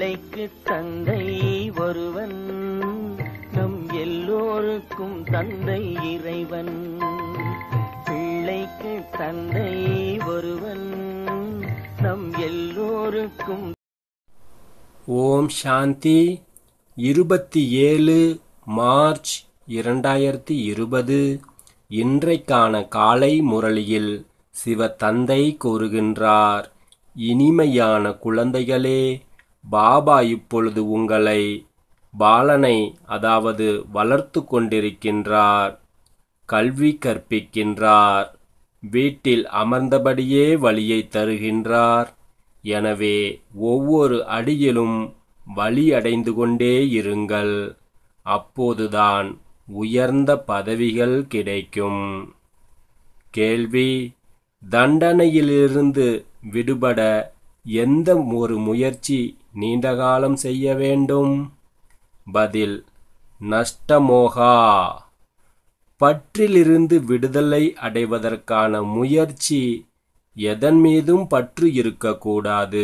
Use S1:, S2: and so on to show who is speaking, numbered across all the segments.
S1: பிள்ளைக்கு தந்தை ஒருவன் நம் எல்லோருக்கும் தந்தை இறைவன் பிள்ளைக்கு தந்தை ஒருவன் நம் எல்லோருக்கும்
S2: ஓம் சாந்தி இருபத்தி ஏழு மார்ச் இரண்டாயிரத்தி இருபது இன்றைக்கான காலை முரளியில் சிவ தந்தை கூறுகின்றார் இனிமையான குழந்தைகளே பாபா இப்பொழுது உங்களை பாலனை அதாவது வளர்த்து கொண்டிருக்கின்றார் கல்வி கற்பிக்கின்றார் வீட்டில் அமர்ந்தபடியே வழியை தருகின்றார் எனவே ஒவ்வொரு அடியிலும் வழி அடைந்து கொண்டே இருங்கள் அப்போதுதான் உயர்ந்த பதவிகள் கிடைக்கும் கேள்வி தண்டனையிலிருந்து விடுபட எந்த ஒரு முயற்சி நீண்டகாலம் செய்ய வேண்டும் பதில் நஷ்டமோகா பற்றிலிருந்து விடுதலை அடைவதற்கான முயற்சி எதன் மீதும் பற்று இருக்கக்கூடாது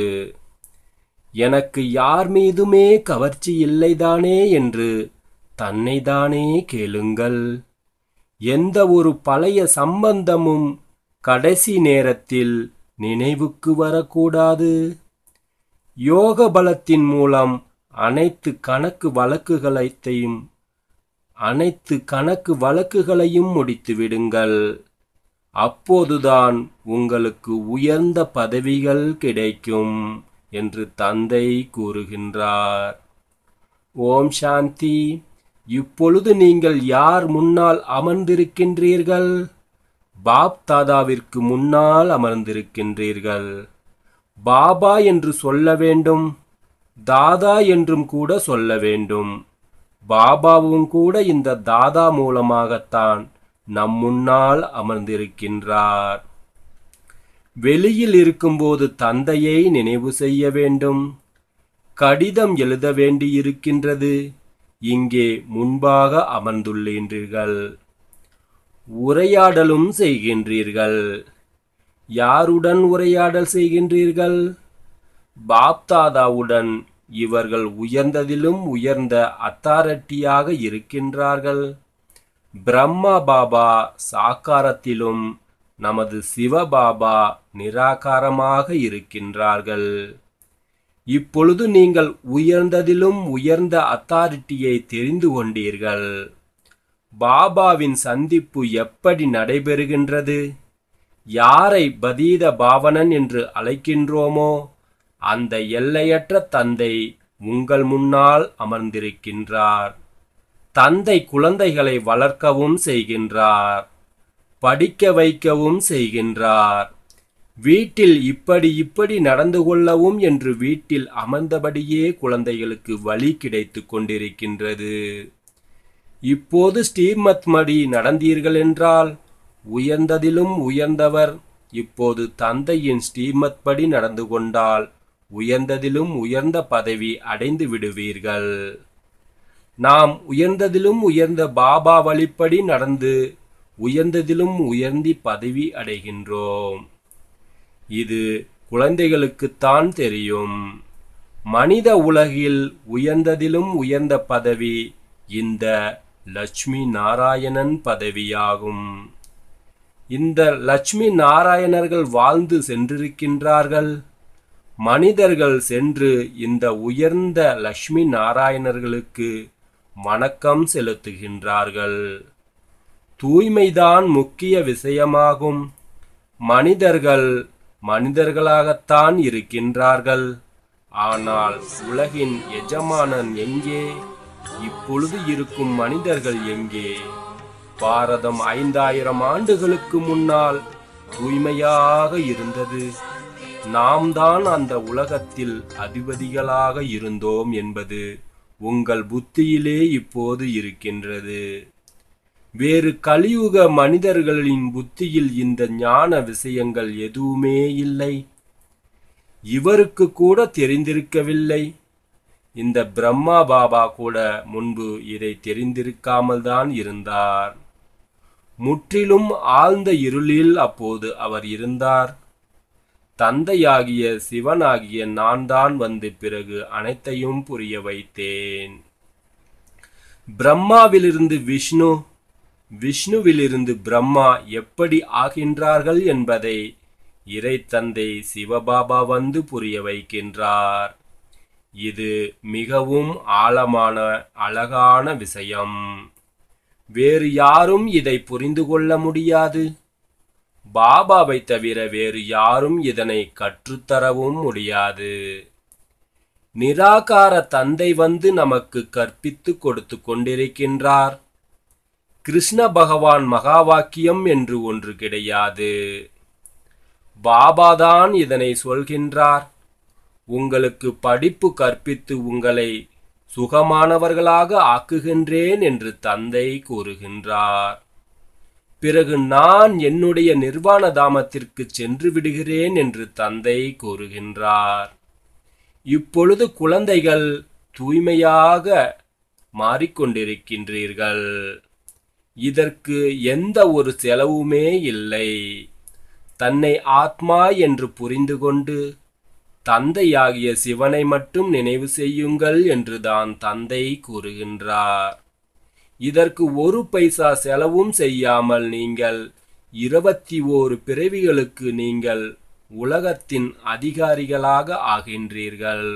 S2: எனக்கு யார் மீதுமே கவர்ச்சி இல்லைதானே என்று தன்னைதானே கேளுங்கள் எந்த ஒரு பழைய சம்பந்தமும் கடைசி நேரத்தில் நினைவுக்கு வரக்கூடாது யோக பலத்தின் மூலம் அனைத்து கணக்கு வழக்குகளையும் அனைத்து கணக்கு வழக்குகளையும் முடித்து விடுங்கள் அப்போதுதான் உங்களுக்கு உயர்ந்த பதவிகள் கிடைக்கும் என்று தந்தை கூறுகின்றார் ஓம் சாந்தி இப்பொழுது நீங்கள் யார் முன்னால் அமர்ந்திருக்கின்றீர்கள் பாப் தாதாவிற்கு முன்னால் அமர்ந்திருக்கின்றீர்கள் பாபா என்று சொல்ல வேண்டும் தாதா என்றும் கூட சொல்ல வேண்டும் பாபாவும் கூட இந்த தாதா மூலமாகத்தான் நம் முன்னால் அமர்ந்திருக்கின்றார் வெளியில் இருக்கும்போது தந்தையை நினைவு செய்ய வேண்டும் கடிதம் எழுத வேண்டியிருக்கின்றது இங்கே முன்பாக அமர்ந்துள்ளீர்கள் உரையாடலும் செய்கின்றீர்கள் யாருடன் உரையாடல் செய்கின்றீர்கள் பாப்தாதாவுடன் இவர்கள் உயர்ந்ததிலும் உயர்ந்த அத்தாரட்டியாக இருக்கின்றார்கள் பிரம்மா பாபா சாக்காரத்திலும் நமது சிவபாபா நிராகாரமாக இருக்கின்றார்கள் இப்பொழுது நீங்கள் உயர்ந்ததிலும் உயர்ந்த அத்தாரிட்டியை தெரிந்து கொண்டீர்கள் பாபாவின் சந்திப்பு எப்படி நடைபெறுகின்றது யாரை பதீத பாவனன் என்று அழைக்கின்றோமோ அந்த எல்லையற்ற தந்தை உங்கள் முன்னால் அமர்ந்திருக்கின்றார் தந்தை குழந்தைகளை வளர்க்கவும் செய்கின்றார் படிக்க வைக்கவும் செய்கின்றார் வீட்டில் இப்படி இப்படி நடந்து கொள்ளவும் என்று வீட்டில் அமர்ந்தபடியே குழந்தைகளுக்கு வழி கிடைத்து கொண்டிருக்கின்றது இப்போது ஸ்ரீமத் மடி நடந்தீர்கள் என்றால் உயர்ந்ததிலும் உயர்ந்தவர் இப்போது தந்தையின் ஸ்ரீமத் படி நடந்து கொண்டால் உயர்ந்ததிலும் உயர்ந்த பதவி அடைந்து விடுவீர்கள் நாம் உயர்ந்ததிலும் உயர்ந்த பாபா வழிப்படி நடந்து உயர்ந்ததிலும் உயர்ந்தி பதவி அடைகின்றோம் இது குழந்தைகளுக்குத்தான் தெரியும் மனித உலகில் உயர்ந்ததிலும் உயர்ந்த பதவி இந்த லட்சுமி நாராயணன் பதவியாகும் இந்த லட்சுமி நாராயணர்கள் வாழ்ந்து சென்றிருக்கின்றார்கள் மனிதர்கள் சென்று இந்த உயர்ந்த லட்சுமி நாராயணர்களுக்கு வணக்கம் செலுத்துகின்றார்கள் தூய்மைதான் முக்கிய விஷயமாகும் மனிதர்கள் மனிதர்களாகத்தான் இருக்கின்றார்கள் ஆனால் உலகின் எஜமானன் எங்கே இப்பொழுது இருக்கும் மனிதர்கள் எங்கே பாரதம் ஐந்தாயிரம் ஆண்டுகளுக்கு முன்னால் தூய்மையாக இருந்தது நாம் தான் அந்த உலகத்தில் அதிபதிகளாக இருந்தோம் என்பது உங்கள் புத்தியிலே இப்போது இருக்கின்றது வேறு கலியுக மனிதர்களின் புத்தியில் இந்த ஞான விஷயங்கள் எதுவுமே இல்லை இவருக்கு கூட தெரிந்திருக்கவில்லை இந்த பிரம்மா பாபா கூட முன்பு இதை தெரிந்திருக்காமல் தான் இருந்தார் முற்றிலும் ஆழ்ந்த இருளில் அப்போது அவர் இருந்தார் தந்தையாகிய சிவனாகிய நான் தான் வந்து பிறகு அனைத்தையும் புரிய வைத்தேன் பிரம்மாவிலிருந்து விஷ்ணு விஷ்ணுவிலிருந்து பிரம்மா எப்படி ஆகின்றார்கள் என்பதை இறை தந்தை சிவபாபா வந்து புரிய வைக்கின்றார் இது மிகவும் ஆழமான அழகான விஷயம் வேறு யாரும் இதை புரிந்து கொள்ள முடியாது பாபாவை தவிர வேறு யாரும் இதனை கற்றுத்தரவும் முடியாது நிராகார தந்தை வந்து நமக்கு கற்பித்து கொடுத்து கொண்டிருக்கின்றார் கிருஷ்ண பகவான் மகா வாக்கியம் என்று ஒன்று கிடையாது பாபாதான் இதனை சொல்கின்றார் உங்களுக்கு படிப்பு கற்பித்து உங்களை சுகமானவர்களாக ஆக்குகின்றேன் என்று தந்தை கூறுகின்றார் பிறகு நான் என்னுடைய நிர்வாண தாமத்திற்கு சென்று விடுகிறேன் என்று தந்தை கூறுகின்றார் இப்பொழுது குழந்தைகள் தூய்மையாக மாறிக்கொண்டிருக்கின்றீர்கள் இதற்கு எந்த ஒரு செலவுமே இல்லை தன்னை ஆத்மா என்று புரிந்து கொண்டு தந்தையாகிய சிவனை மட்டும் நினைவு செய்யுங்கள் என்றுதான் தந்தை கூறுகின்றார் இதற்கு ஒரு பைசா செலவும் செய்யாமல் நீங்கள் இருபத்தி ஓரு பிறவிகளுக்கு நீங்கள் உலகத்தின் அதிகாரிகளாக ஆகின்றீர்கள்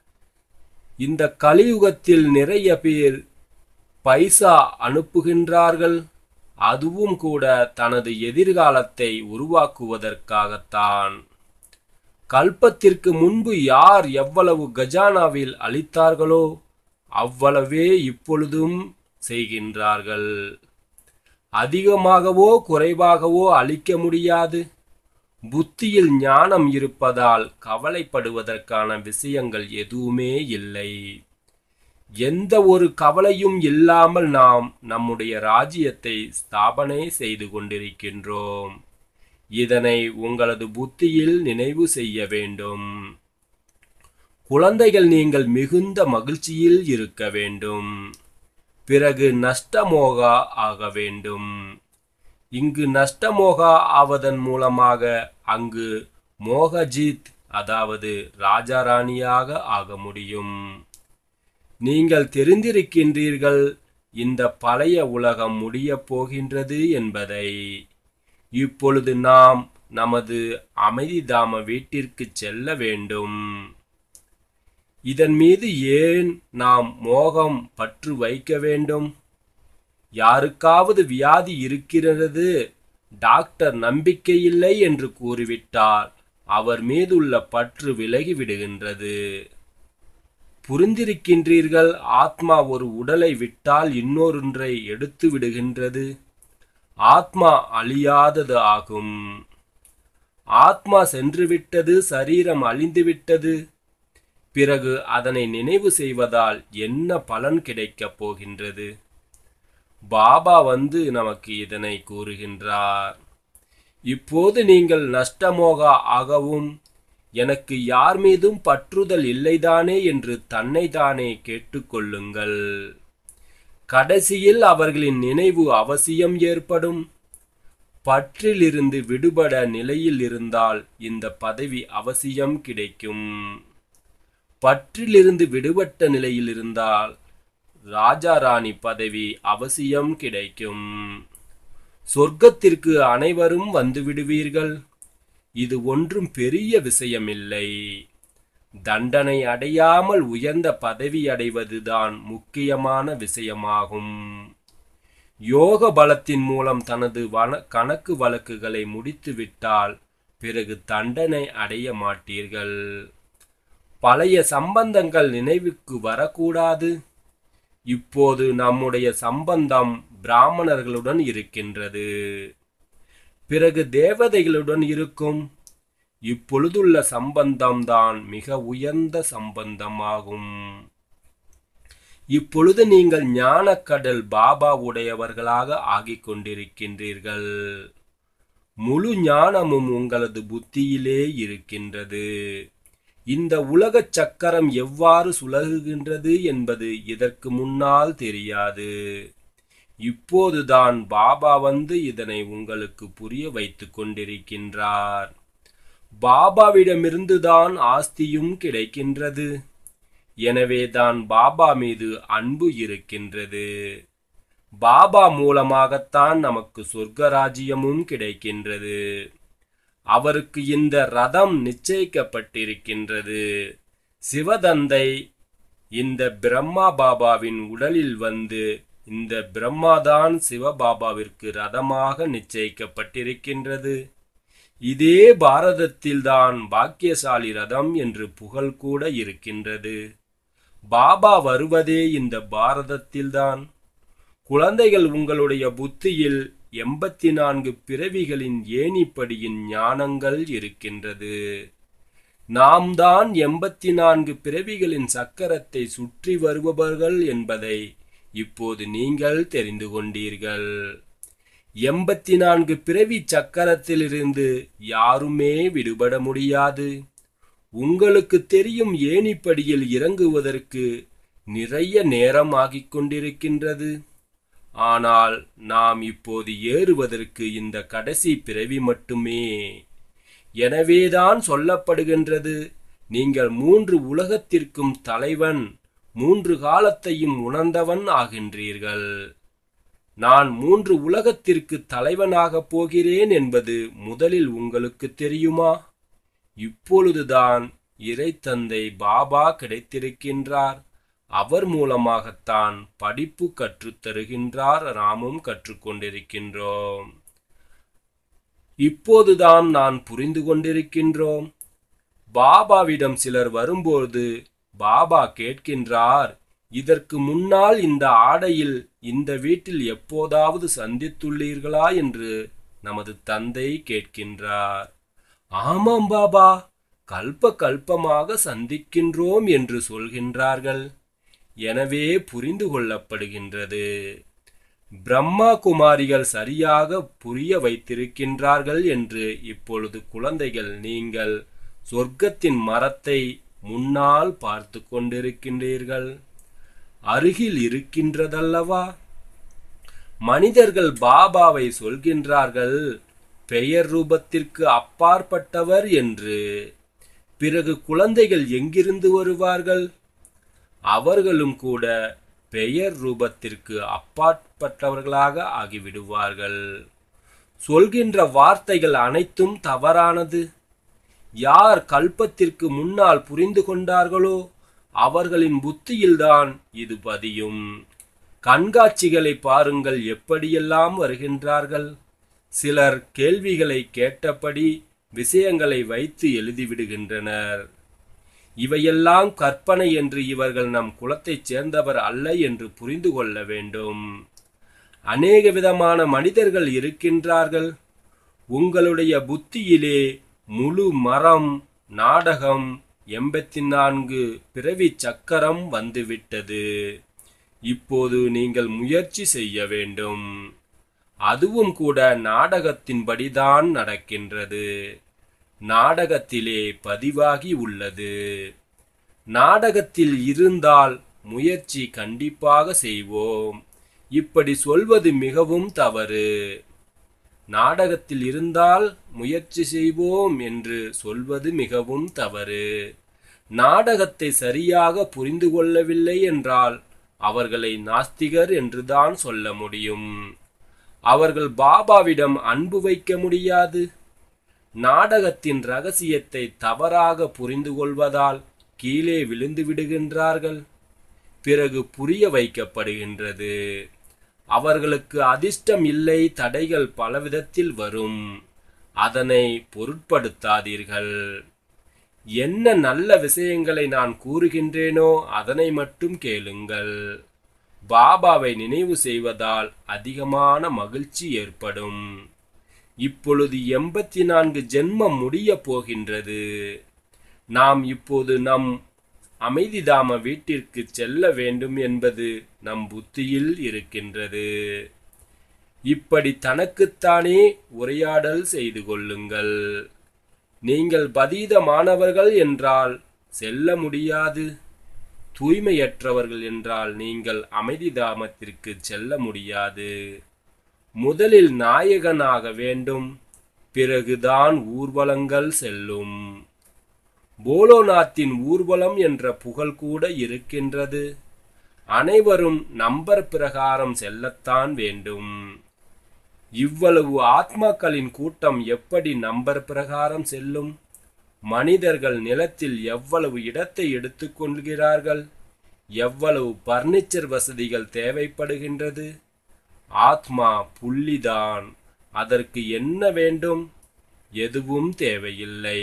S2: இந்த கலியுகத்தில் நிறைய பேர் பைசா அனுப்புகின்றார்கள் அதுவும் கூட தனது எதிர்காலத்தை உருவாக்குவதற்காகத்தான் கல்பத்திற்கு முன்பு யார் எவ்வளவு கஜானாவில் அளித்தார்களோ அவ்வளவே இப்பொழுதும் செய்கின்றார்கள் அதிகமாகவோ குறைவாகவோ அளிக்க முடியாது புத்தியில் ஞானம் இருப்பதால் கவலைப்படுவதற்கான விஷயங்கள் எதுவுமே இல்லை எந்த ஒரு கவலையும் இல்லாமல் நாம் நம்முடைய ராஜ்யத்தை ஸ்தாபனை செய்து கொண்டிருக்கின்றோம் இதனை உங்களது புத்தியில் நினைவு செய்ய வேண்டும் குழந்தைகள் நீங்கள் மிகுந்த மகிழ்ச்சியில் இருக்க வேண்டும் பிறகு நஷ்டமோகா ஆக வேண்டும் இங்கு நஷ்டமோகா ஆவதன் மூலமாக அங்கு மோகஜித் அதாவது ராஜாராணியாக ஆக முடியும் நீங்கள் தெரிந்திருக்கின்றீர்கள் இந்த பழைய உலகம் முடியப் போகின்றது என்பதை இப்பொழுது நாம் நமது அமைதிதாம வீட்டிற்கு செல்ல வேண்டும் இதன் மீது ஏன் நாம் மோகம் பற்று வைக்க வேண்டும் யாருக்காவது வியாதி இருக்கிறது டாக்டர் நம்பிக்கை இல்லை என்று கூறிவிட்டால் அவர் மீதுள்ள பற்று விலகி விடுகின்றது புரிந்திருக்கின்றீர்கள் ஆத்மா ஒரு உடலை விட்டால் இன்னொருன்றை எடுத்து விடுகின்றது ஆத்மா அழியாதது ஆகும் ஆத்மா சென்றுவிட்டது சரீரம் அழிந்துவிட்டது பிறகு அதனை நினைவு செய்வதால் என்ன பலன் கிடைக்கப் போகின்றது பாபா வந்து நமக்கு இதனை கூறுகின்றார் இப்போது நீங்கள் நஷ்டமோகா ஆகவும் எனக்கு யார் மீதும் பற்றுதல் இல்லைதானே என்று தன்னைத்தானே கேட்டுக்கொள்ளுங்கள் கடைசியில் அவர்களின் நினைவு அவசியம் ஏற்படும் பற்றிலிருந்து விடுபட நிலையில் இருந்தால் இந்த பதவி அவசியம் கிடைக்கும் பற்றிலிருந்து விடுபட்ட நிலையில் இருந்தால் ராஜா ராணி பதவி அவசியம் கிடைக்கும் சொர்க்கத்திற்கு அனைவரும் வந்து விடுவீர்கள் இது ஒன்றும் பெரிய விஷயமில்லை தண்டனை அடையாமல் உயர்ந்த பதவி அடைவதுதான் முக்கியமான விஷயமாகும் யோக பலத்தின் மூலம் தனது வன கணக்கு வழக்குகளை முடித்துவிட்டால் பிறகு தண்டனை அடைய மாட்டீர்கள் பழைய சம்பந்தங்கள் நினைவுக்கு வரக்கூடாது இப்போது நம்முடைய சம்பந்தம் பிராமணர்களுடன் இருக்கின்றது பிறகு தேவதைகளுடன் இருக்கும் இப்பொழுதுள்ள சம்பந்தம்தான் மிக உயர்ந்த சம்பந்தமாகும் இப்பொழுது நீங்கள் ஞானக்கடல் பாபா உடையவர்களாக ஆகிக் கொண்டிருக்கின்றீர்கள் முழு ஞானமும் உங்களது புத்தியிலே இருக்கின்றது இந்த உலகச் சக்கரம் எவ்வாறு சுழகுகின்றது என்பது இதற்கு முன்னால் தெரியாது இப்போதுதான் பாபா வந்து இதனை உங்களுக்கு புரிய வைத்துக் கொண்டிருக்கின்றார் பாபாவிடமிருந்துதான் ஆஸ்தியும் கிடைக்கின்றது எனவே தான் பாபா மீது அன்பு இருக்கின்றது பாபா மூலமாகத்தான் நமக்கு சொர்க்கராஜ்யமும் கிடைக்கின்றது அவருக்கு இந்த ரதம் நிச்சயிக்கப்பட்டிருக்கின்றது சிவதந்தை இந்த பிரம்மா பாபாவின் உடலில் வந்து இந்த பிரம்மாதான் சிவபாபாவிற்கு ரதமாக நிச்சயிக்கப்பட்டிருக்கின்றது இதே பாரதத்தில்தான் பாக்கியசாலி ரதம் என்று புகழ் கூட இருக்கின்றது பாபா வருவதே இந்த பாரதத்தில்தான் குழந்தைகள் உங்களுடைய புத்தியில் எண்பத்தி நான்கு பிறவிகளின் ஏணிப்படியின் ஞானங்கள் இருக்கின்றது நாம் தான் எண்பத்தி நான்கு பிறவிகளின் சக்கரத்தை சுற்றி வருபவர்கள் என்பதை இப்போது நீங்கள் தெரிந்து கொண்டீர்கள் எண்பத்தி நான்கு பிறவி சக்கரத்திலிருந்து யாருமே விடுபட முடியாது உங்களுக்கு தெரியும் ஏணிப்படியில் இறங்குவதற்கு நிறைய நேரம் ஆகிக் கொண்டிருக்கின்றது ஆனால் நாம் இப்போது ஏறுவதற்கு இந்த கடைசி பிறவி மட்டுமே எனவேதான் சொல்லப்படுகின்றது நீங்கள் மூன்று உலகத்திற்கும் தலைவன் மூன்று காலத்தையும் உணர்ந்தவன் ஆகின்றீர்கள் நான் மூன்று உலகத்திற்கு தலைவனாகப் போகிறேன் என்பது முதலில் உங்களுக்கு தெரியுமா இப்பொழுதுதான் இறைத்தந்தை பாபா கிடைத்திருக்கின்றார் அவர் மூலமாகத்தான் படிப்பு கற்றுத் தருகின்றார் நாமும் கற்றுக்கொண்டிருக்கின்றோம் இப்போதுதான் நான் புரிந்து கொண்டிருக்கின்றோம் பாபாவிடம் சிலர் வரும்போது பாபா கேட்கின்றார் இதற்கு முன்னால் இந்த ஆடையில் இந்த வீட்டில் எப்போதாவது சந்தித்துள்ளீர்களா என்று நமது தந்தை கேட்கின்றார் ஆமாம் பாபா கல்ப கல்பமாக சந்திக்கின்றோம் என்று சொல்கின்றார்கள் எனவே புரிந்து கொள்ளப்படுகின்றது பிரம்மா குமாரிகள் சரியாக புரிய வைத்திருக்கின்றார்கள் என்று இப்பொழுது குழந்தைகள் நீங்கள் சொர்க்கத்தின் மரத்தை முன்னால் பார்த்து கொண்டிருக்கின்றீர்கள் அருகில் இருக்கின்றதல்லவா மனிதர்கள் பாபாவை சொல்கின்றார்கள் பெயர் ரூபத்திற்கு அப்பாற்பட்டவர் என்று பிறகு குழந்தைகள் எங்கிருந்து வருவார்கள் அவர்களும் கூட பெயர் ரூபத்திற்கு அப்பாற்பட்டவர்களாக ஆகிவிடுவார்கள் சொல்கின்ற வார்த்தைகள் அனைத்தும் தவறானது யார் கல்பத்திற்கு முன்னால் புரிந்து கொண்டார்களோ அவர்களின் புத்தியில்தான் இது பதியும் கண்காட்சிகளை பாருங்கள் எப்படியெல்லாம் வருகின்றார்கள் சிலர் கேள்விகளை கேட்டபடி விஷயங்களை வைத்து எழுதிவிடுகின்றனர் இவையெல்லாம் கற்பனை என்று இவர்கள் நம் குலத்தைச் சேர்ந்தவர் அல்ல என்று புரிந்து கொள்ள வேண்டும் அநேக விதமான மனிதர்கள் இருக்கின்றார்கள் உங்களுடைய புத்தியிலே முழு மரம் நாடகம் எண்பத்தி நான்கு பிறவி சக்கரம் வந்துவிட்டது இப்போது நீங்கள் முயற்சி செய்ய வேண்டும் அதுவும் கூட நாடகத்தின்படிதான் நடக்கின்றது நாடகத்திலே பதிவாகி உள்ளது நாடகத்தில் இருந்தால் முயற்சி கண்டிப்பாக செய்வோம் இப்படி சொல்வது மிகவும் தவறு நாடகத்தில் இருந்தால் முயற்சி செய்வோம் என்று சொல்வது மிகவும் தவறு நாடகத்தை சரியாக புரிந்து கொள்ளவில்லை என்றால் அவர்களை நாஸ்திகர் என்றுதான் சொல்ல முடியும் அவர்கள் பாபாவிடம் அன்பு வைக்க முடியாது நாடகத்தின் ரகசியத்தை தவறாக புரிந்து கொள்வதால் கீழே விழுந்து விடுகின்றார்கள் பிறகு புரிய வைக்கப்படுகின்றது அவர்களுக்கு அதிர்ஷ்டம் இல்லை தடைகள் பலவிதத்தில் வரும் அதனை பொருட்படுத்தாதீர்கள் என்ன நல்ல விஷயங்களை நான் கூறுகின்றேனோ அதனை மட்டும் கேளுங்கள் பாபாவை நினைவு செய்வதால் அதிகமான மகிழ்ச்சி ஏற்படும் இப்பொழுது எண்பத்தி நான்கு ஜென்மம் முடிய போகின்றது நாம் இப்போது நம் அமைதிதாம வீட்டிற்கு செல்ல வேண்டும் என்பது நம் புத்தியில் இருக்கின்றது இப்படி தனக்குத்தானே உரையாடல் செய்து கொள்ளுங்கள் நீங்கள் பதீதமானவர்கள் என்றால் செல்ல முடியாது தூய்மையற்றவர்கள் என்றால் நீங்கள் அமைதி தாமத்திற்கு செல்ல முடியாது முதலில் நாயகனாக வேண்டும் பிறகுதான் ஊர்வலங்கள் செல்லும் போலோநாத்தின் ஊர்வலம் என்ற புகழ் கூட இருக்கின்றது அனைவரும் நம்பர் பிரகாரம் செல்லத்தான் வேண்டும் இவ்வளவு ஆத்மாக்களின் கூட்டம் எப்படி நம்பர் பிரகாரம் செல்லும் மனிதர்கள் நிலத்தில் எவ்வளவு இடத்தை எடுத்துக்கொள்கிறார்கள் எவ்வளவு பர்னிச்சர் வசதிகள் தேவைப்படுகின்றது ஆத்மா புள்ளிதான் அதற்கு என்ன வேண்டும் எதுவும் தேவையில்லை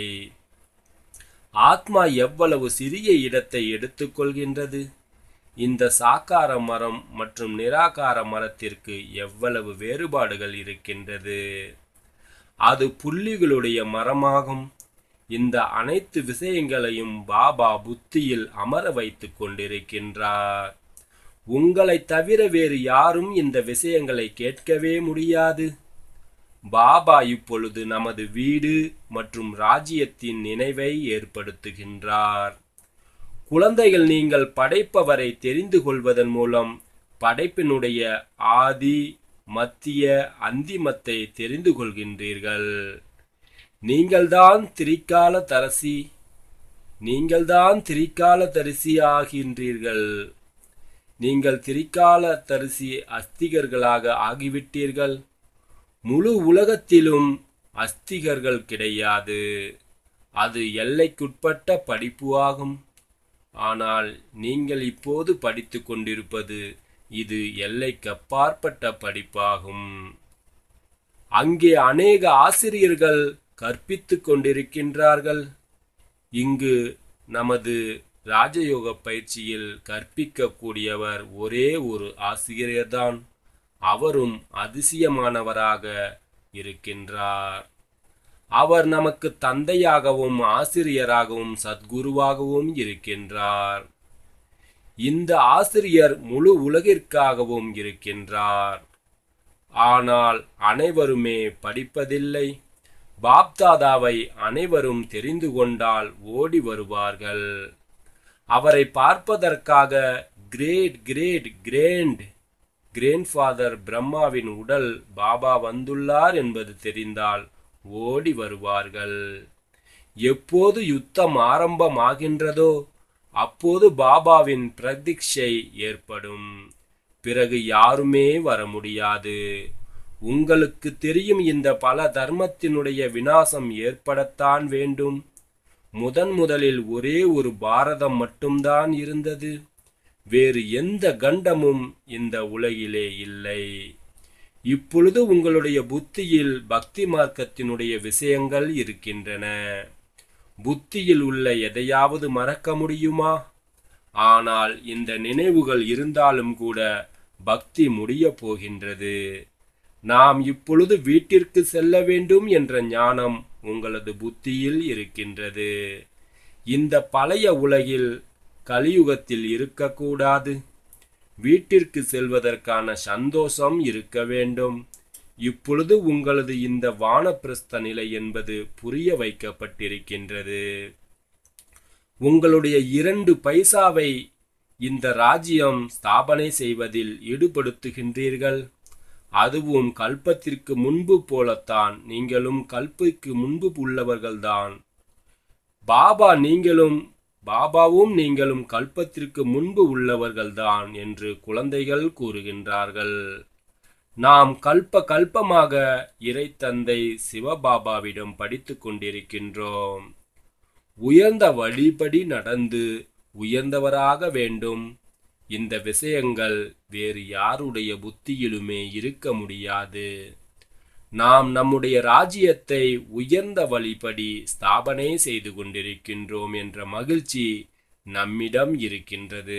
S2: ஆத்மா எவ்வளவு சிறிய இடத்தை எடுத்துக்கொள்கின்றது இந்த சாக்கார மரம் மற்றும் நிராகார மரத்திற்கு எவ்வளவு வேறுபாடுகள் இருக்கின்றது அது புள்ளிகளுடைய மரமாகும் இந்த அனைத்து விஷயங்களையும் பாபா புத்தியில் அமர வைத்துக் கொண்டிருக்கின்றார் உங்களை தவிர வேறு யாரும் இந்த விஷயங்களை கேட்கவே முடியாது பாபா இப்பொழுது நமது வீடு மற்றும் ராஜ்யத்தின் நினைவை ஏற்படுத்துகின்றார் குழந்தைகள் நீங்கள் படைப்பவரை தெரிந்து கொள்வதன் மூலம் படைப்பினுடைய ஆதி மத்திய அந்திமத்தை தெரிந்து கொள்கின்றீர்கள் நீங்கள்தான் திரிகால தரசி நீங்கள்தான் திரிகால தரிசி ஆகின்றீர்கள் நீங்கள் திரிகால தரிசி அஸ்திகர்களாக ஆகிவிட்டீர்கள் முழு உலகத்திலும் அஸ்திகர்கள் கிடையாது அது எல்லைக்குட்பட்ட படிப்பு ஆகும் ஆனால் நீங்கள் இப்போது படித்துக் கொண்டிருப்பது இது எல்லைக்கப்பாற்பட்ட படிப்பாகும் அங்கே அநேக ஆசிரியர்கள் கற்பித்துக் கொண்டிருக்கின்றார்கள் இங்கு நமது ராஜயோக பயிற்சியில் கற்பிக்கக்கூடியவர் ஒரே ஒரு ஆசிரியர்தான் அவரும் அதிசயமானவராக இருக்கின்றார் அவர் நமக்கு தந்தையாகவும் ஆசிரியராகவும் சத்குருவாகவும் இருக்கின்றார் இந்த ஆசிரியர் முழு உலகிற்காகவும் இருக்கின்றார் ஆனால் அனைவருமே படிப்பதில்லை பாப்தாதாவை அனைவரும் தெரிந்து கொண்டால் ஓடி வருவார்கள் அவரை பார்ப்பதற்காக கிரேட் கிரேட் கிரேண்ட் கிரேண்ட்ஃபாதர் பிரம்மாவின் உடல் பாபா வந்துள்ளார் என்பது தெரிந்தால் ஓடி வருவார்கள் எப்போது யுத்தம் ஆரம்பமாகின்றதோ அப்போது பாபாவின் பிரதீட்சை ஏற்படும் பிறகு யாருமே வர முடியாது உங்களுக்கு தெரியும் இந்த பல தர்மத்தினுடைய வினாசம் ஏற்படத்தான் வேண்டும் முதன் முதலில் ஒரே ஒரு பாரதம் மட்டும்தான் இருந்தது வேறு எந்த கண்டமும் இந்த உலகிலே இல்லை இப்பொழுது உங்களுடைய புத்தியில் பக்தி மார்க்கத்தினுடைய விஷயங்கள் இருக்கின்றன புத்தியில் உள்ள எதையாவது மறக்க முடியுமா ஆனால் இந்த நினைவுகள் இருந்தாலும் கூட பக்தி முடியப் போகின்றது நாம் இப்பொழுது வீட்டிற்கு செல்ல வேண்டும் என்ற ஞானம் உங்களது புத்தியில் இருக்கின்றது இந்த பழைய உலகில் கலியுகத்தில் இருக்கக்கூடாது வீட்டிற்கு செல்வதற்கான சந்தோஷம் இருக்க வேண்டும் இப்பொழுது உங்களது இந்த வானப்பிரஸ்த நிலை என்பது புரிய வைக்கப்பட்டிருக்கின்றது உங்களுடைய இரண்டு பைசாவை இந்த ராஜ்யம் ஸ்தாபனை செய்வதில் ஈடுபடுத்துகின்றீர்கள் அதுவும் கல்பத்திற்கு முன்பு போலத்தான் நீங்களும் கல்புக்கு முன்பு உள்ளவர்கள்தான் பாபா நீங்களும் பாபாவும் நீங்களும் கல்பத்திற்கு முன்பு உள்ளவர்கள்தான் என்று குழந்தைகள் கூறுகின்றார்கள் நாம் கல்ப கல்பமாக இறைத்தந்தை சிவபாபாவிடம் படித்துக் கொண்டிருக்கின்றோம் உயர்ந்த வழிபடி நடந்து உயர்ந்தவராக வேண்டும் இந்த விஷயங்கள் வேறு யாருடைய புத்தியிலுமே இருக்க முடியாது நாம் நம்முடைய ராஜ்யத்தை உயர்ந்த வழிபடி ஸ்தாபனை செய்து கொண்டிருக்கின்றோம் என்ற மகிழ்ச்சி நம்மிடம் இருக்கின்றது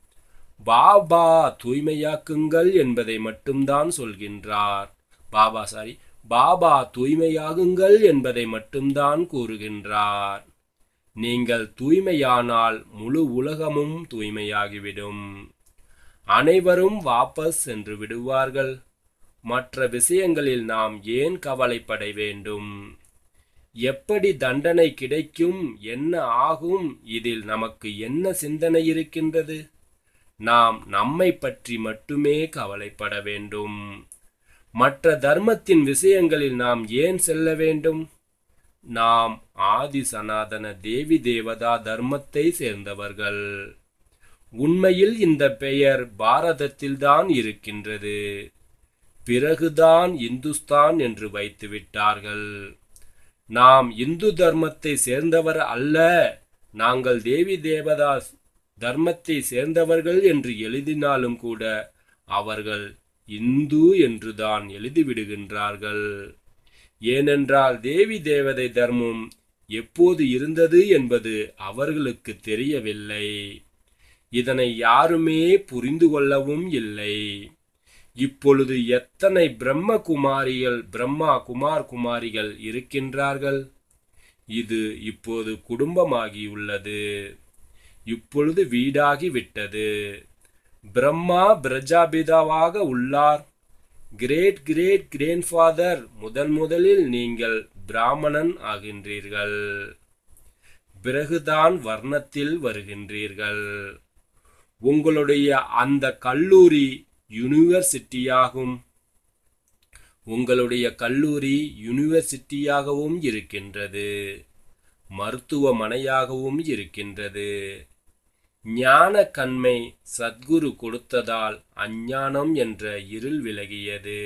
S2: பாபா தூய்மையாக்குங்கள் என்பதை மட்டும்தான் சொல்கின்றார் பாபா சாரி பாபா தூய்மையாகுங்கள் என்பதை மட்டும்தான் கூறுகின்றார் நீங்கள் தூய்மையானால் முழு உலகமும் தூய்மையாகிவிடும் அனைவரும் வாபஸ் சென்று விடுவார்கள் மற்ற விஷயங்களில் நாம் ஏன் கவலைப்பட வேண்டும் எப்படி தண்டனை கிடைக்கும் என்ன ஆகும் இதில் நமக்கு என்ன சிந்தனை இருக்கின்றது நாம் நம்மை பற்றி மட்டுமே கவலைப்பட வேண்டும் மற்ற தர்மத்தின் விஷயங்களில் நாம் ஏன் செல்ல வேண்டும் நாம் ஆதி சனாதன தேவி தேவதா தர்மத்தை சேர்ந்தவர்கள் உண்மையில் இந்த பெயர் பாரதத்தில்தான் இருக்கின்றது பிறகுதான் இந்துஸ்தான் என்று வைத்து விட்டார்கள் நாம் இந்து தர்மத்தை சேர்ந்தவர் அல்ல நாங்கள் தேவி தேவதா தர்மத்தை சேர்ந்தவர்கள் என்று எழுதினாலும் கூட அவர்கள் இந்து என்றுதான் எழுதிவிடுகின்றார்கள் ஏனென்றால் தேவி தேவதை தர்மம் எப்போது இருந்தது என்பது அவர்களுக்கு தெரியவில்லை இதனை யாருமே புரிந்து கொள்ளவும் இல்லை இப்பொழுது எத்தனை பிரம்ம குமாரிகள் பிரம்மா குமார் குமாரிகள் இருக்கின்றார்கள் இது இப்போது குடும்பமாகியுள்ளது இப்பொழுது வீடாகி விட்டது பிரம்மா பிரஜாபிதாவாக உள்ளார் கிரேட் கிரேட் கிரேண்ட்ஃபாதர் முதன் முதலில் நீங்கள் பிராமணன் ஆகின்றீர்கள் பிறகுதான் வர்ணத்தில் வருகின்றீர்கள் உங்களுடைய அந்த கல்லூரி யூனிவர்சிட்டியாகும் உங்களுடைய கல்லூரி யூனிவர்சிட்டியாகவும் இருக்கின்றது மருத்துவமனையாகவும் இருக்கின்றது ஞான கண்மை சத்குரு கொடுத்ததால் அஞ்ஞானம் என்ற இருள் விலகியது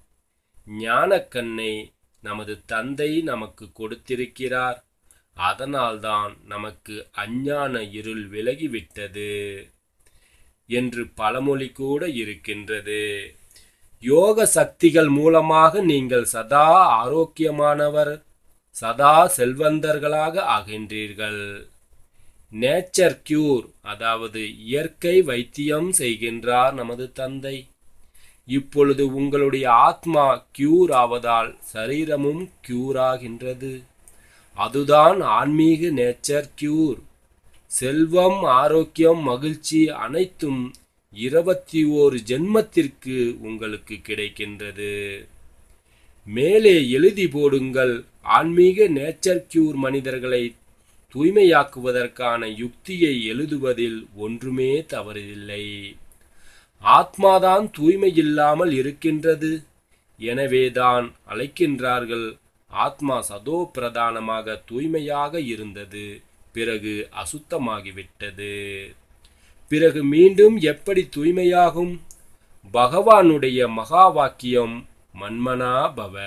S2: ஞானக்கண்ணை நமது தந்தை நமக்கு கொடுத்திருக்கிறார் அதனால்தான் நமக்கு அஞ்ஞான இருள் விலகிவிட்டது என்று பழமொழி கூட இருக்கின்றது யோக சக்திகள் மூலமாக நீங்கள் சதா ஆரோக்கியமானவர் சதா செல்வந்தர்களாக ஆகின்றீர்கள் நேச்சர் கியூர் அதாவது இயற்கை வைத்தியம் செய்கின்றார் நமது தந்தை இப்பொழுது உங்களுடைய ஆத்மா கியூர் ஆவதால் சரீரமும் கியூர் ஆகின்றது அதுதான் ஆன்மீக நேச்சர் கியூர் செல்வம் ஆரோக்கியம் மகிழ்ச்சி அனைத்தும் இருபத்தி ஓரு ஜென்மத்திற்கு உங்களுக்கு கிடைக்கின்றது மேலே எழுதி போடுங்கள் ஆன்மீக நேச்சர் கியூர் மனிதர்களை தூய்மையாக்குவதற்கான யுக்தியை எழுதுவதில் ஒன்றுமே தவறில்லை ஆத்மாதான் தூய்மை இல்லாமல் இருக்கின்றது எனவேதான் அழைக்கின்றார்கள் ஆத்மா சதோ பிரதானமாக தூய்மையாக இருந்தது பிறகு அசுத்தமாகிவிட்டது பிறகு மீண்டும் எப்படி தூய்மையாகும் பகவானுடைய மகா வாக்கியம் மன்மனா பவ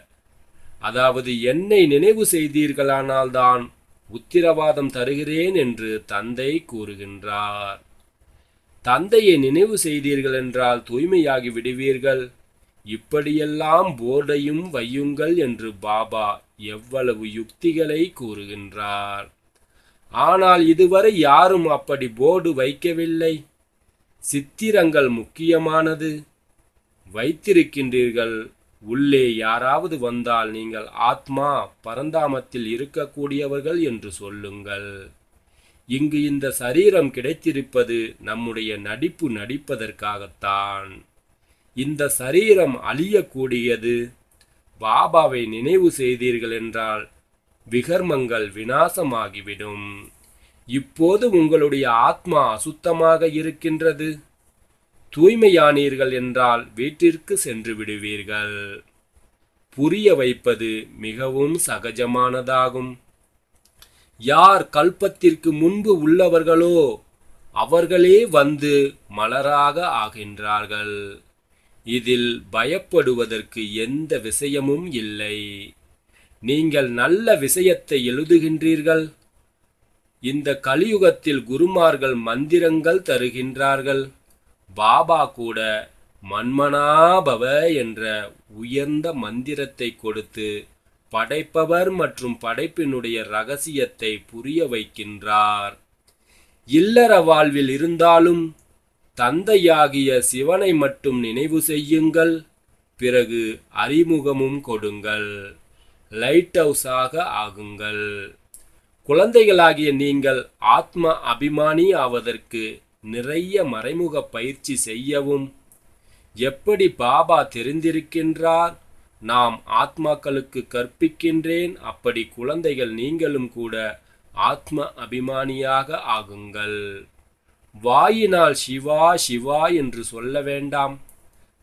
S2: அதாவது என்னை நினைவு செய்தீர்களானால்தான் உத்திரவாதம் தருகிறேன் என்று தந்தை கூறுகின்றார் தந்தையை நினைவு செய்தீர்கள் என்றால் தூய்மையாகி விடுவீர்கள் இப்படியெல்லாம் போர்டையும் வையுங்கள் என்று பாபா எவ்வளவு யுக்திகளை கூறுகின்றார் ஆனால் இதுவரை யாரும் அப்படி போர்டு வைக்கவில்லை சித்திரங்கள் முக்கியமானது வைத்திருக்கின்றீர்கள் உள்ளே யாராவது வந்தால் நீங்கள் ஆத்மா பரந்தாமத்தில் இருக்கக்கூடியவர்கள் என்று சொல்லுங்கள் இங்கு இந்த சரீரம் கிடைத்திருப்பது நம்முடைய நடிப்பு நடிப்பதற்காகத்தான் இந்த சரீரம் அழியக்கூடியது பாபாவை நினைவு செய்தீர்கள் என்றால் விகர்மங்கள் வினாசமாகிவிடும் இப்போது உங்களுடைய ஆத்மா அசுத்தமாக இருக்கின்றது தூய்மையானீர்கள் என்றால் வீட்டிற்கு சென்று விடுவீர்கள் புரிய வைப்பது மிகவும் சகஜமானதாகும் யார் கல்பத்திற்கு முன்பு உள்ளவர்களோ அவர்களே வந்து மலராக ஆகின்றார்கள் இதில் பயப்படுவதற்கு எந்த விஷயமும் இல்லை நீங்கள் நல்ல விஷயத்தை எழுதுகின்றீர்கள் இந்த கலியுகத்தில் குருமார்கள் மந்திரங்கள் தருகின்றார்கள் பாபா கூட மன்மனாபவ என்ற உயர்ந்த மந்திரத்தை கொடுத்து படைப்பவர் மற்றும் படைப்பினுடைய ரகசியத்தை புரிய வைக்கின்றார் இல்லற வாழ்வில் இருந்தாலும் தந்தையாகிய சிவனை மட்டும் நினைவு செய்யுங்கள் பிறகு அறிமுகமும் கொடுங்கள் லைட் ஹவுஸாக ஆகுங்கள் குழந்தைகளாகிய நீங்கள் ஆத்ம அபிமானி ஆவதற்கு நிறைய மறைமுக பயிற்சி செய்யவும் எப்படி பாபா தெரிந்திருக்கின்றார் நாம் ஆத்மாக்களுக்கு கற்பிக்கின்றேன் அப்படி குழந்தைகள் நீங்களும் கூட ஆத்ம அபிமானியாக ஆகுங்கள் வாயினால் சிவா சிவா என்று சொல்ல வேண்டாம்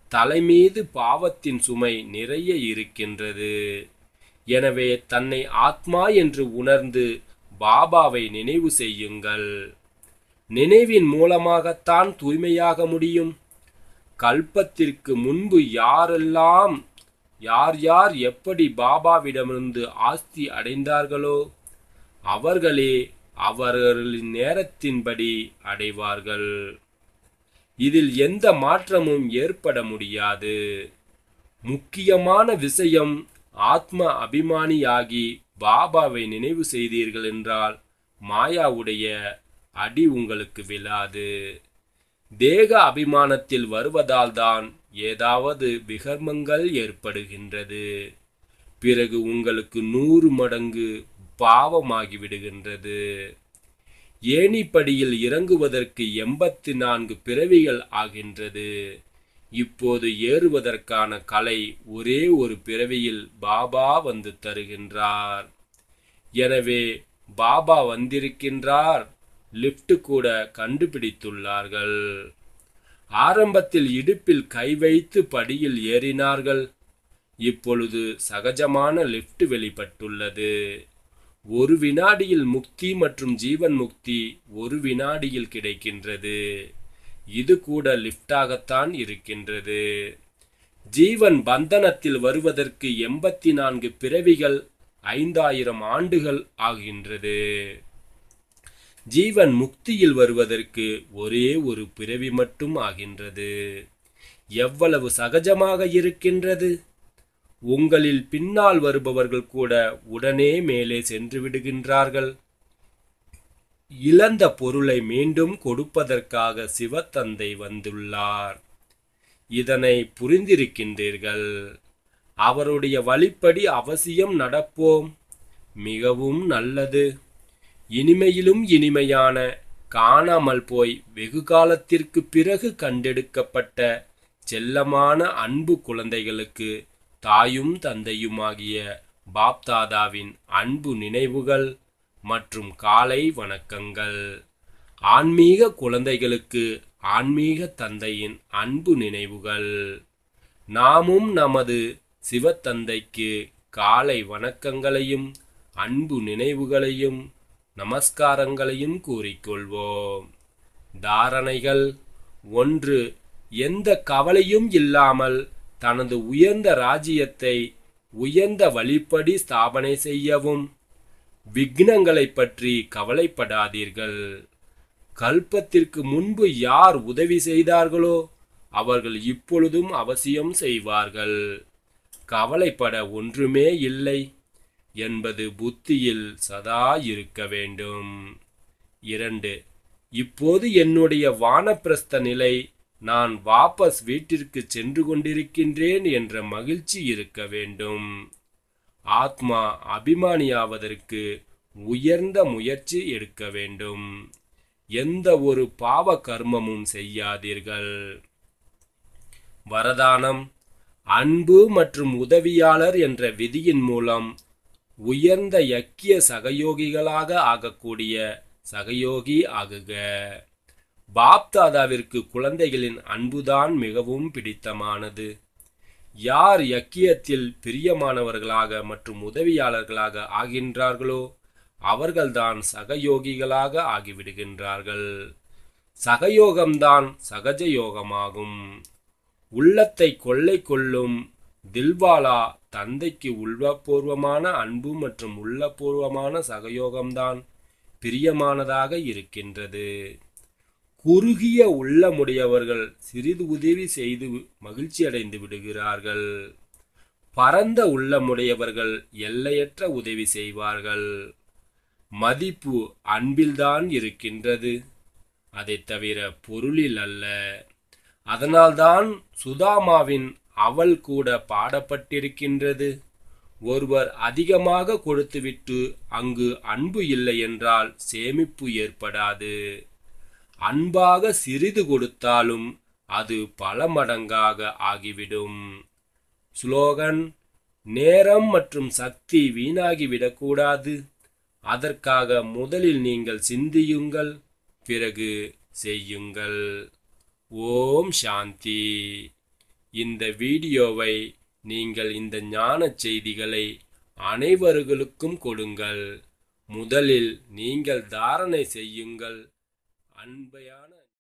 S2: தலைமீது பாவத்தின் சுமை நிறைய இருக்கின்றது எனவே தன்னை ஆத்மா என்று உணர்ந்து பாபாவை நினைவு செய்யுங்கள் நினைவின் மூலமாகத்தான் தூய்மையாக முடியும் கல்பத்திற்கு முன்பு யாரெல்லாம் யார் யார் எப்படி பாபாவிடமிருந்து ஆஸ்தி அடைந்தார்களோ அவர்களே அவர்களின் நேரத்தின்படி அடைவார்கள் இதில் எந்த மாற்றமும் ஏற்பட முடியாது முக்கியமான விஷயம் ஆத்ம அபிமானியாகி பாபாவை நினைவு செய்தீர்கள் என்றால் மாயாவுடைய அடி உங்களுக்கு விழாது தேக அபிமானத்தில் வருவதால்தான் ஏதாவது விகர்மங்கள் ஏற்படுகின்றது பிறகு உங்களுக்கு நூறு மடங்கு பாவமாகி விடுகின்றது ஏணிப்படியில் இறங்குவதற்கு எண்பத்தி நான்கு பிறவிகள் ஆகின்றது இப்போது ஏறுவதற்கான கலை ஒரே ஒரு பிறவியில் பாபா வந்து தருகின்றார் எனவே பாபா வந்திருக்கின்றார் லிப்ட் கூட கண்டுபிடித்துள்ளார்கள் ஆரம்பத்தில் இடுப்பில் கை வைத்து படியில் ஏறினார்கள் இப்பொழுது சகஜமான லிப்ட் வெளிப்பட்டுள்ளது ஒரு வினாடியில் முக்தி மற்றும் ஜீவன் முக்தி ஒரு வினாடியில் கிடைக்கின்றது இது கூட லிப்டாகத்தான் இருக்கின்றது ஜீவன் பந்தனத்தில் வருவதற்கு எண்பத்தி நான்கு பிறவிகள் ஐந்தாயிரம் ஆண்டுகள் ஆகின்றது ஜீவன் முக்தியில் வருவதற்கு ஒரே ஒரு பிறவி மட்டும் ஆகின்றது எவ்வளவு சகஜமாக இருக்கின்றது உங்களில் பின்னால் வருபவர்கள் கூட உடனே மேலே சென்று விடுகின்றார்கள் இழந்த பொருளை மீண்டும் கொடுப்பதற்காக சிவத்தந்தை வந்துள்ளார் இதனை புரிந்திருக்கின்றீர்கள் அவருடைய வழிப்படி அவசியம் நடப்போம் மிகவும் நல்லது இனிமையிலும் இனிமையான காணாமல் போய் வெகு காலத்திற்கு பிறகு கண்டெடுக்கப்பட்ட செல்லமான அன்பு குழந்தைகளுக்கு தாயும் தந்தையுமாகிய பாப்தாதாவின் அன்பு நினைவுகள் மற்றும் காலை வணக்கங்கள் ஆன்மீக குழந்தைகளுக்கு ஆன்மீக தந்தையின் அன்பு நினைவுகள் நாமும் நமது சிவத்தந்தைக்கு காலை வணக்கங்களையும் அன்பு நினைவுகளையும் நமஸ்காரங்களையும் கூறிக்கொள்வோம் தாரணைகள் ஒன்று எந்த கவலையும் இல்லாமல் தனது உயர்ந்த ராஜ்யத்தை உயர்ந்த வழிப்படி ஸ்தாபனை செய்யவும் விக்னங்களை பற்றி கவலைப்படாதீர்கள் கல்பத்திற்கு முன்பு யார் உதவி செய்தார்களோ அவர்கள் இப்பொழுதும் அவசியம் செய்வார்கள் கவலைப்பட ஒன்றுமே இல்லை என்பது புத்தியில் சதா இருக்க வேண்டும் இரண்டு இப்போது என்னுடைய வானப்பிரஸ்த நிலை நான் வாபஸ் வீட்டிற்கு சென்று கொண்டிருக்கின்றேன் என்ற மகிழ்ச்சி இருக்க வேண்டும் ஆத்மா அபிமானியாவதற்கு உயர்ந்த முயற்சி எடுக்க வேண்டும் எந்த ஒரு பாவ கர்மமும் செய்யாதீர்கள் வரதானம் அன்பு மற்றும் உதவியாளர் என்ற விதியின் மூலம் உயர்ந்த யக்கிய சகயோகிகளாக ஆகக்கூடிய சகயோகி ஆகுக பாப்தாதாவிற்கு குழந்தைகளின் அன்புதான் மிகவும் பிடித்தமானது யார் யக்கியத்தில் பிரியமானவர்களாக மற்றும் உதவியாளர்களாக ஆகின்றார்களோ அவர்கள்தான் சகயோகிகளாக ஆகிவிடுகின்றார்கள் சகயோகம்தான் சகஜ யோகமாகும் உள்ளத்தை கொள்ளை கொள்ளும் தில்வாலா தந்தைக்கு உள்ளபூர்வமான அன்பு மற்றும் உள்ளபூர்வமான சகயோகம்தான் பிரியமானதாக இருக்கின்றது குறுகிய உள்ளமுடையவர்கள் சிறிது உதவி செய்து மகிழ்ச்சி அடைந்து விடுகிறார்கள் பரந்த உள்ளமுடையவர்கள் எல்லையற்ற உதவி செய்வார்கள் மதிப்பு அன்பில்தான் இருக்கின்றது அதைத் தவிர பொருளில் அல்ல அதனால்தான் சுதாமாவின் அவள் கூட பாடப்பட்டிருக்கின்றது ஒருவர் அதிகமாக கொடுத்துவிட்டு அங்கு அன்பு இல்லை என்றால் சேமிப்பு ஏற்படாது அன்பாக சிறிது கொடுத்தாலும் அது பல மடங்காக ஆகிவிடும் ஸ்லோகன் நேரம் மற்றும் சக்தி வீணாகிவிடக்கூடாது அதற்காக முதலில் நீங்கள் சிந்தியுங்கள் பிறகு செய்யுங்கள் ஓம் சாந்தி இந்த வீடியோவை நீங்கள் இந்த ஞான செய்திகளை அனைவர்களுக்கும் கொடுங்கள் முதலில் நீங்கள் தாரணை செய்யுங்கள் அன்பையான